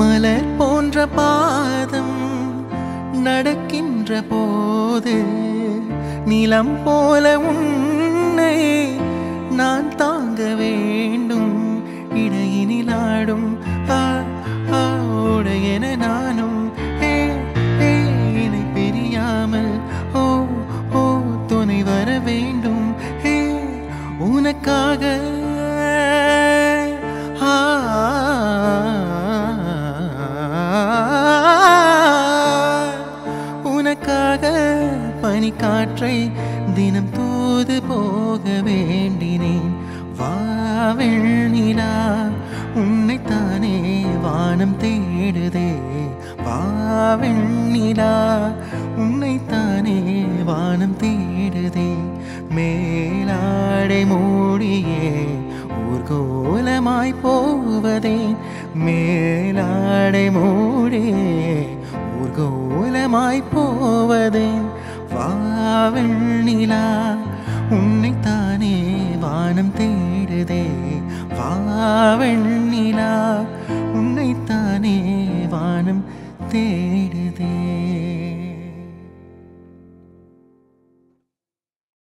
மலர் போன்ற பாதம் நடக்கின்ற போது நிலம் போல உன்னை நான் தாங்க வேண்டும் இடையினில் ஆடும் ஆ ஆ உடையென நானும் ஏ ஏ இணை பிரியாமல் ஓ ஓ துணை வர வேண்டும் ஏ உனக்காக ஆ, உனக்காக பனிக்காற்றை தினம் தூது போக வேண்டினேன் வாவெள் நிலா உன்னைத்தானே வானம் தேடுதே வாவெள் நிலா உன்னைத்தானே வானம் தேடுதே மேலாடை மூடியே ஊர்கோலமாய் போவதே மேலாடை மூடியே ஊர்கோலமாய் போவதே வாவெள் நிலா உன்னைத்தானே வானம் தேடுதே வாவெள் நிலா உன்னைத்தானே வானம் தேடுதே